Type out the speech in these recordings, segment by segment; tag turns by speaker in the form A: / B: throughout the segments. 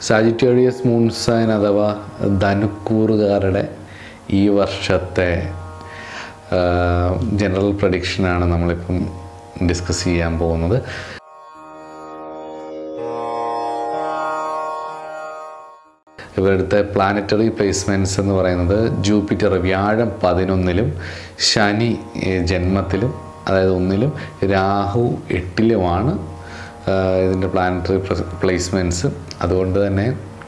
A: Sagittarius moon sign അഥവാ ധനുക്കൂറുകാരുടെ ഈ വർഷത്തെ ജനറൽ പ്രഡിക്ഷനാണ് നമ്മളിപ്പം ഡിസ്കസ് ചെയ്യാൻ പോകുന്നത് ഇവിടുത്തെ പ്ലാനറ്ററി പ്ലേസ്മെൻറ്റ്സ് എന്ന് പറയുന്നത് ജൂപ്പിറ്റർ വ്യാഴം പതിനൊന്നിലും ശനി ഏഹ്, ജന്മത്തിലും അതായത് ഒന്നിലും രാഹു എട്ടിലുമാണ് ആഹ്, ഇതിൻ്റെ പ്ലാനറ്ററി പ്ലേസ്മെൻറ്റ്സ് അതുകൊണ്ട് തന്നെ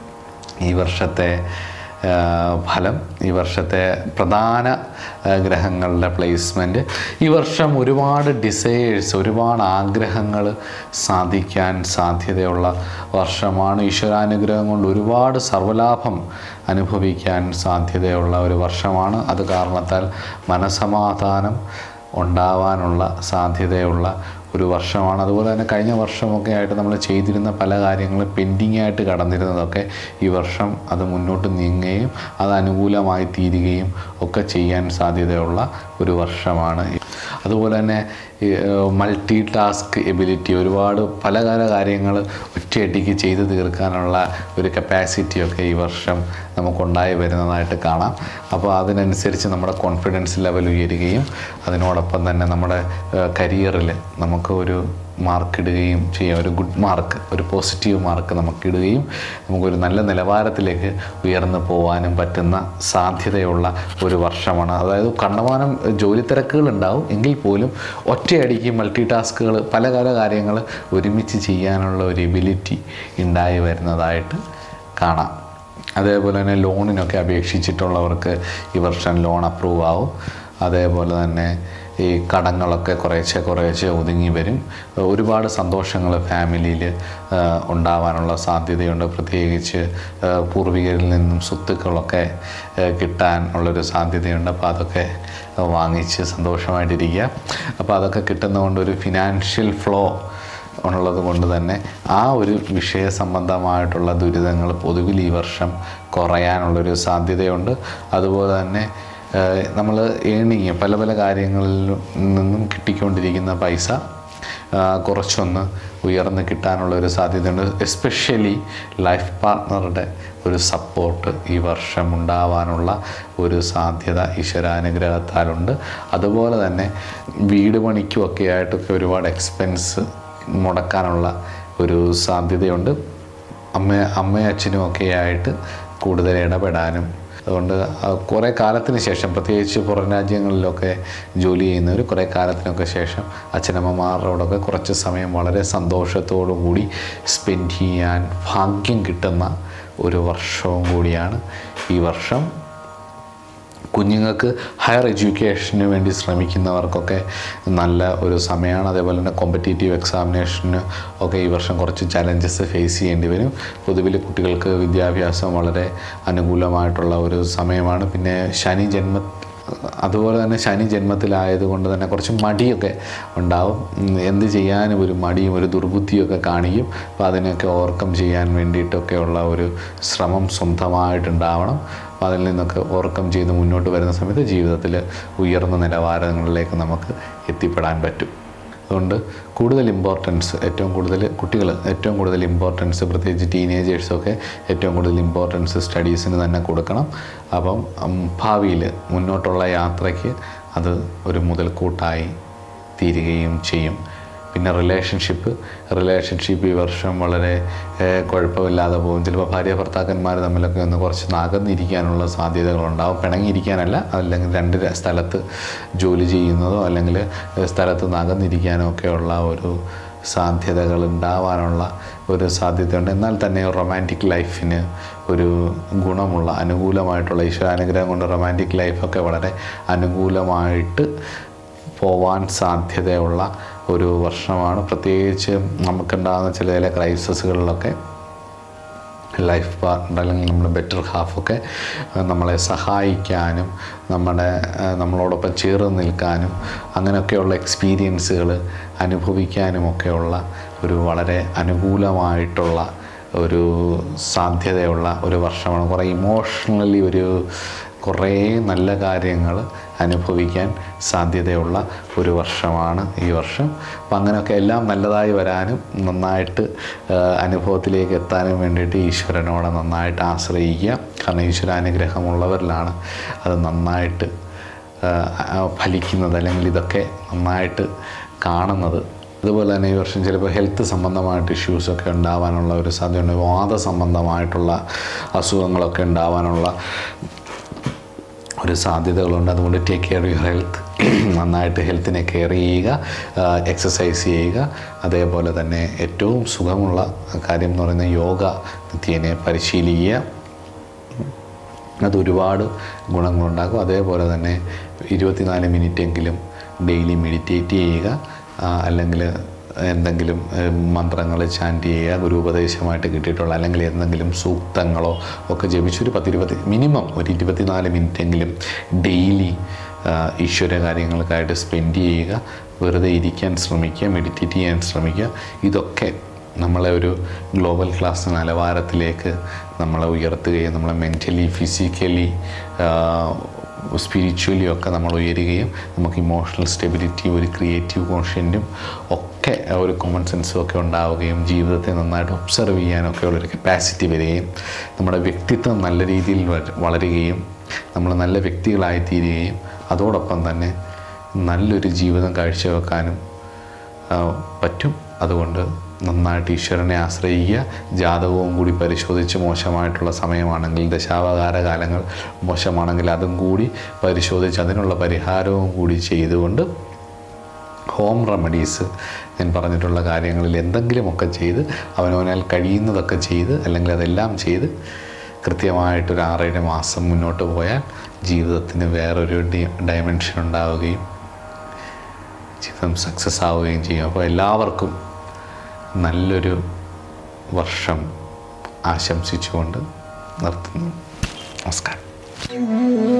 A: ഈ വർഷത്തെ ആ, ഫലം ഈ വർഷത്തെ പ്രധാന ആ, ഗ്രഹങ്ങളുടെ പ്ലേസ്മെൻറ്റ് ഈ വർഷം ഒരുപാട് ഡിസയേഴ്സ് ഒരുപാട് ആഗ്രഹങ്ങൾ സാധിക്കാൻ സാധ്യതയുള്ള വർഷമാണ് ഈശ്വരാനുഗ്രഹം കൊണ്ട് ഒരുപാട് സർവലാഭം അനുഭവിക്കാൻ സാധ്യതയുള്ള ഒരു വർഷമാണ് അത് കാരണത്താൽ മനസമാധാനം ഉണ്ടാവാനുള്ള സാധ്യതയുള്ള ഒരു വർഷമാണ് അതുപോലെ തന്നെ കഴിഞ്ഞ വർഷമൊക്കെ ആയിട്ട് നമ്മൾ ചെയ്തിരുന്ന പല കാര്യങ്ങളും പെൻഡിങ് ആയിട്ട് കടന്നിരുന്നതൊക്കെ ഈ വർഷം അത് മുന്നോട്ട് നീങ്ങുകയും അത് അനുകൂലമായി തീരുകയും ഒക്കെ ചെയ്യാൻ സാധ്യതയുള്ള ഒരു വർഷമാണ് അതുപോലെ തന്നെ മൾട്ടി ടാസ്ക് എബിലിറ്റി ഒരുപാട് പല പല കാര്യങ്ങൾ ഒറ്റയടിക്ക് ചെയ്തു തീർക്കാനുള്ള ഒരു കപ്പാസിറ്റിയൊക്കെ ഈ വർഷം നമുക്കുണ്ടായി വരുന്നതായിട്ട് കാണാം അപ്പോൾ അതിനനുസരിച്ച് നമ്മുടെ കോൺഫിഡൻസ് ലെവൽ ഉയരുകയും അതിനോടൊപ്പം തന്നെ നമ്മുടെ കരിയറിൽ നമുക്ക് ഒരു മാർക്ക് ഇടുകയും ചെയ്യാം ഒരു ഗുഡ് മാർക്ക് ഒരു പോസിറ്റീവ് മാർക്ക് നമുക്ക് ഇടുകയും നമുക്കൊരു നല്ല നിലവാരത്തിലേക്ക് ഉയർന്നു പോകാനും പറ്റുന്ന സാധ്യതയുള്ള ഒരു വർഷമാണ് അതായത് കണ്ടമാനം ജോലി തിരക്കുകൾ ഉണ്ടാവും എങ്കിൽ പോലും ഒറ്റയടിക്ക് മൾട്ടി ടാസ്കുകൾ പല പല കാര്യങ്ങൾ ഒരുമിച്ച് ചെയ്യാനുള്ള ഒരു എബിലിറ്റി ഉണ്ടായി വരുന്നതായിട്ട് കാണാം അതേപോലെ തന്നെ ലോണിനൊക്കെ അപേക്ഷിച്ചിട്ടുള്ളവർക്ക് ഈ വർഷം ലോൺ അപ്രൂവ് ആവും അതേപോലെ തന്നെ ഈ കടങ്ങളൊക്കെ കുറേശ്ശെ കുറേശ്ശെ ഒതുങ്ങി വരും ഒരുപാട് സന്തോഷങ്ങൾ ഫാമിലിയിൽ ഉണ്ടാവാനുള്ള സാധ്യതയുണ്ട് പ്രത്യേകിച്ച് ആ, പൂർവികരിൽ നിന്നും സ്വത്തുക്കളൊക്കെ ആ, കിട്ടാൻ ഉള്ളൊരു സാധ്യതയുണ്ട് അപ്പോൾ അതൊക്കെ വാങ്ങിച്ച് സന്തോഷമായിട്ടിരിക്കുക അപ്പോൾ അതൊക്കെ കിട്ടുന്നതുകൊണ്ട് ഒരു ഫിനാൻഷ്യൽ ഫ്ലോ ഉള്ളത് കൊണ്ട് തന്നെ ആ ഒരു വിഷയ സംബന്ധമായിട്ടുള്ള ദുരിതങ്ങൾ പൊതുവിൽ ഈ വർഷം കുറയാനുള്ളൊരു സാധ്യതയുണ്ട് അതുപോലെ തന്നെ നമ്മൾ ഏണിങ് പല പല കാര്യങ്ങളിൽ നിന്നും കിട്ടിക്കൊണ്ടിരിക്കുന്ന പൈസ ആ, കുറച്ചൊന്ന് ഉയർന്ന് കിട്ടാനുള്ള ഒരു സാധ്യതയുണ്ട് എസ്പെഷ്യലി ലൈഫ് പാർട്ട്ണറുടെ ഒരു സപ്പോർട്ട് ഈ വർഷം ഉണ്ടാവാനുള്ള ഒരു സാധ്യത ഈശ്വരാനുഗ്രഹത്താലുണ്ട് അതുപോലെ തന്നെ വീട് പണിക്കുമൊക്കെ ആയിട്ടൊക്കെ ഒരുപാട് എക്സ്പെൻസ് മുടക്കാനുള്ള ഒരു സാധ്യതയുണ്ട് അമ്മ അമ്മയും അച്ഛനും ഒക്കെ ആയിട്ട് കൂടുതൽ ഇടപെടാനും അതുകൊണ്ട് ആ കുറേ കാലത്തിന് ശേഷം പ്രത്യേകിച്ച് പുറം രാജ്യങ്ങളിലൊക്കെ ജോലി ചെയ്യുന്നവർ കുറേ കാലത്തിനൊക്കെ ശേഷം അച്ഛനമ്മമാരോടൊക്കെ കുറച്ച് സമയം വളരെ സന്തോഷത്തോടു കൂടി സ്പെൻഡ് ചെയ്യാൻ ഭാഗ്യം കിട്ടുന്ന ഒരു വർഷവും കൂടിയാണ് ഈ വർഷം കുഞ്ഞുങ്ങൾക്ക് ഹയർ എഡ്യൂക്കേഷന് വേണ്ടി ശ്രമിക്കുന്നവർക്കൊക്കെ നല്ല ഒരു സമയമാണ് അതേപോലെ തന്നെ കോമ്പറ്റേറ്റീവ് എക്സാമിനേഷന് ഒക്കെ ഈ വർഷം കുറച്ച് ചലഞ്ചസ് ഫേസ് ചെയ്യേണ്ടി വരും പൊതുവിൽ കുട്ടികൾക്ക് വിദ്യാഭ്യാസം വളരെ അനുകൂലമായിട്ടുള്ള ഒരു സമയമാണ് പിന്നെ ശനി ജന്മ അതുപോലെ തന്നെ ശനി ജന്മത്തിലായതുകൊണ്ട് തന്നെ കുറച്ച് മടിയൊക്കെ ഉണ്ടാവും ഉം, എന്ത് ചെയ്യാനും ഒരു മടിയും ഒരു ദുർബുദ്ധിയൊക്കെ കാണിക്കും അപ്പോൾ അതിനൊക്കെ ഓവർകം ചെയ്യാൻ വേണ്ടിയിട്ടൊക്കെയുള്ള ഒരു ശ്രമം സ്വന്തമായിട്ടുണ്ടാവണം അപ്പോൾ അതിൽ നിന്നൊക്കെ ഓവർകം ചെയ്ത് മുന്നോട്ട് വരുന്ന സമയത്ത് ജീവിതത്തിൽ ഉയർന്ന നിലവാരങ്ങളിലേക്ക് നമുക്ക് എത്തിപ്പെടാൻ പറ്റും അതുകൊണ്ട് കൂടുതൽ ഇമ്പോർട്ടൻസ് ഏറ്റവും കൂടുതൽ കുട്ടികൾ ഏറ്റവും കൂടുതൽ ഇമ്പോർട്ടൻസ് പ്രത്യേകിച്ച് ടീനേജേഴ്സൊക്കെ ഏറ്റവും കൂടുതൽ ഇമ്പോർട്ടൻസ് സ്റ്റഡീസിന് തന്നെ കൊടുക്കണം അപ്പം ഭാവിയിൽ മുന്നോട്ടുള്ള യാത്രയ്ക്ക് അത് ഒരു മുതൽക്കൂട്ടായി തീരുകയും ചെയ്യും പിന്നെ റിലേഷൻഷിപ്പ് റിലേഷൻഷിപ്പ് ഈ വർഷം വളരെ ഏഹ്, കുഴപ്പമില്ലാതെ പോകും ചിലപ്പോൾ ഭാര്യ ഭർത്താക്കന്മാർ തമ്മിലൊക്കെ ഒന്ന് കുറച്ച് നകന്നിരിക്കാനുള്ള സാധ്യതകളുണ്ടാവും പിണങ്ങിയിരിക്കാനല്ല അല്ലെങ്കിൽ രണ്ട് ര- സ്ഥലത്ത് ജോലി ചെയ്യുന്നതോ അല്ലെങ്കിൽ ഏഹ്, സ്ഥലത്ത് നകന്നിരിക്കാനോ ഒക്കെയുള്ള ഒരു സാധ്യതകൾ ഉണ്ടാവാനുള്ള ഒരു സാധ്യതയുണ്ട് എന്നാൽ തന്നെ റൊമാൻറ്റിക് ലൈഫിന് ഒരു ഗുണമുള്ള അനുകൂലമായിട്ടുള്ള ഈശ്വരാനുഗ്രഹം കൊണ്ട് റൊമാൻറ്റിക് ലൈഫൊക്കെ വളരെ അനുകൂലമായിട്ട് പോവാൻ സാധ്യതയുള്ള ഒരു വർഷമാണ് പ്രത്യേകിച്ച് നമുക്കുണ്ടാകുന്ന ചില ചില ക്രൈസിസുകളിലൊക്കെ ലൈഫ് പാർട്ട്ണർ അല്ലെങ്കിൽ നമ്മുടെ ബെറ്റർ ഹാഫൊക്കെ അഹ് നമ്മളെ സഹായിക്കാനും നമ്മുടെ അഹ് നമ്മളോടൊപ്പം ചേർന്ന് നിൽക്കാനും അങ്ങനെയൊക്കെയുള്ള എക്സ്പീരിയൻസുകൾ അനുഭവിക്കാനുമൊക്കെയുള്ള ഒരു വളരെ അനുകൂലമായിട്ടുള്ള ഒരു സാധ്യതയുള്ള ഒരു വർഷമാണ് കുറേ ഇമോഷണലി ഒരു കുറേ നല്ല കാര്യങ്ങൾ അനുഭവിക്കാൻ സാധ്യതയുള്ള ഒരു വർഷമാണ് ഈ വർഷം അപ്പം അങ്ങനെയൊക്കെ എല്ലാം നല്ലതായി വരാനും നന്നായിട്ട് ആ, അനുഭവത്തിലേക്ക് എത്താനും വേണ്ടിയിട്ട് ഈശ്വരനോട് നന്നായിട്ട് ആശ്രയിക്കുക കാരണം ഈശ്വരാനുഗ്രഹമുള്ളവരിലാണ് അത് നന്നായിട്ട് ആ, ആ, ഫലിക്കുന്നത് അല്ലെങ്കിൽ ഇതൊക്കെ നന്നായിട്ട് കാണുന്നത് അതുപോലെ തന്നെ ഈ വർഷം ചിലപ്പോൾ ഹെൽത്ത് സംബന്ധമായിട്ട് ഇഷ്യൂസൊക്കെ ഉണ്ടാവാനുള്ള ഒരു സാധ്യതയുണ്ട് വാദ സംബന്ധമായിട്ടുള്ള അസുഖങ്ങളൊക്കെ ഉണ്ടാവാനുള്ള ഒരു സാധ്യതകളുണ്ട് അതുകൊണ്ട് ടേക്ക് കെയർ യുവർ ഹെൽത്ത് നന്നായിട്ട് ഹെൽത്തിനെ കെയർ ചെയ്യുക എക്സസൈസ് ചെയ്യുക അതേപോലെ തന്നെ ഏറ്റവും സുഖമുള്ള കാര്യം എന്ന് പറയുന്നത് യോഗ നിത്യേനെ പരിശീലിക്കുക അത് ഒരുപാട് ഗുണങ്ങളുണ്ടാക്കും അതേപോലെ തന്നെ ഇരുപത്തിനാല് മിനിറ്റെങ്കിലും ഡെയിലി മെഡിറ്റേറ്റ് ചെയ്യുക ആ, അല്ലെങ്കിൽ എന്തെങ്കിലും മന്ത്രങ്ങൾ ചാൻറ്റ് ചെയ്യുക ഗുരുപദേശമായിട്ട് കിട്ടിയിട്ടുള്ള അല്ലെങ്കിൽ എന്തെങ്കിലും സൂക്തങ്ങളോ ഒക്കെ ജപിച്ചൊരു പത്തിരുപത്തി മിനിമം ഒരു ഇരുപത്തിനാല് മിനിറ്റെങ്കിലും ഡെയിലി ഈശ്വര കാര്യങ്ങൾക്കായിട്ട് സ്പെൻഡ് ചെയ്യുക വെറുതെ ഇരിക്കാൻ ശ്രമിക്കുക മെഡിറ്റേറ്റ് ചെയ്യാൻ ശ്രമിക്കുക ഇതൊക്കെ നമ്മളെ ഒരു ഗ്ലോബൽ ക്ലാസ് നിലവാരത്തിലേക്ക് നമ്മളെ ഉയർത്തുകയും നമ്മളെ മെൻ്റലി ഫിസിക്കലി സ്പിരിച്വലി ഒക്കെ നമ്മൾ ഉയരുകയും നമുക്ക് ഇമോഷണൽ സ്റ്റെബിലിറ്റി ഒരു ക്രിയേറ്റീവ് കോൺഷ്യൻറ്റും ഒക്കെ ഒരു കോമൺ സെൻസും ഒക്കെ ഉണ്ടാവുകയും ജീവിതത്തെ നന്നായിട്ട് ഒബ്സർവ് ചെയ്യാനൊക്കെ ഉള്ളൊരു കപ്പാസിറ്റി വരികയും നമ്മുടെ വ്യക്തിത്വം നല്ല രീതിയിൽ വ- വളരുകയും നമ്മൾ നല്ല വ്യക്തികളായിത്തീരുകയും അതോടൊപ്പം തന്നെ നല്ലൊരു ജീവിതം കാഴ്ചവെക്കാനും ആ, പറ്റും അതുകൊണ്ട് നന്നായിട്ട് ഈശ്വരനെ ആശ്രയിക്കുക ജാതകവും കൂടി പരിശോധിച്ച് മോശമായിട്ടുള്ള സമയമാണെങ്കിൽ ദശാവതാര കാലങ്ങൾ മോശമാണെങ്കിൽ അതും കൂടി പരിശോധിച്ച് അതിനുള്ള പരിഹാരവും കൂടി ചെയ്തുകൊണ്ട് ഹോം റെമഡീസ് ഞാൻ പറഞ്ഞിട്ടുള്ള കാര്യങ്ങളിൽ എന്തെങ്കിലുമൊക്കെ ചെയ്ത് അവനവനാൽ കഴിയുന്നതൊക്കെ ചെയ്ത് അല്ലെങ്കിൽ അതെല്ലാം ചെയ്ത് കൃത്യമായിട്ടൊരു ആറേഴ് മാസം മുന്നോട്ട് പോയാൽ ജീവിതത്തിന് വേറൊരു ഡി ഡയമെൻഷൻ ഉണ്ടാവുകയും ജീവിതം സക്സസ് ആവുകയും ചെയ്യും അപ്പോൾ എല്ലാവർക്കും നല്ലൊരു വർഷം ആശംസിച്ചുകൊണ്ട് നിർത്തുന്നു നമസ്കാരം